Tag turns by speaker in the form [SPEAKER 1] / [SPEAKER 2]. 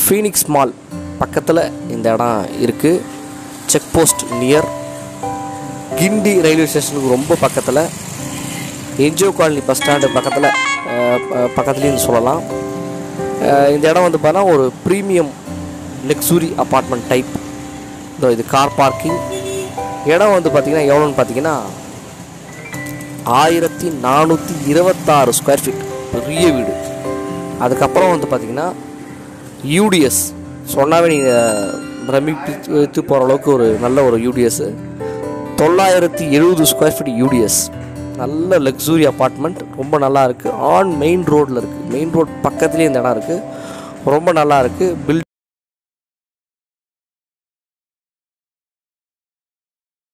[SPEAKER 1] Phoenix mall பக்கத்தில் இந்த இடம் இருக்குது check post near Guindy railway ஸ்டேஷனுக்கு ரொம்ப பக்கத்தில் என்ஜிஓ காலனி பஸ் ஸ்டாண்டு பக்கத்தில் பக்கத்துலேயும் சொல்லலாம் அஹ் இந்த இடம் வந்து பார்த்தா ஒரு ப்ரீமியம் லக்ஸுரி அப்பார்ட்மெண்ட் டைப் இதோ இது கார் பார்க்கிங் இடம் வந்து பார்த்திங்கன்னா எவ்வளோன்னு பார்த்தீங்கன்னா ஆயிரத்தி நானூற்றி இருபத்தாறு ஸ்கொயர் ஃபீட் பெரிய வீடு அதுக்கப்புறம் வந்து பார்த்திங்கன்னா யூடிஎஸ் சொன்னாவே நீங்கள் பிரமிப்பித்து போகிற அளவுக்கு ஒரு நல்ல ஒரு யூடிஎஸ் தொள்ளாயிரத்தி எழுபது ஸ்கொயர் ஃபீட் யூடிஎஸ் நல்ல லக்ஸுரி அப்பார்ட்மெண்ட் ரொம்ப நல்லா இருக்குது ஆன் மெயின் ரோட்டில் இருக்குது மெயின் ரோட் பக்கத்துலேயே இந்த இடம் இருக்குது ரொம்ப நல்லா இருக்குது பில்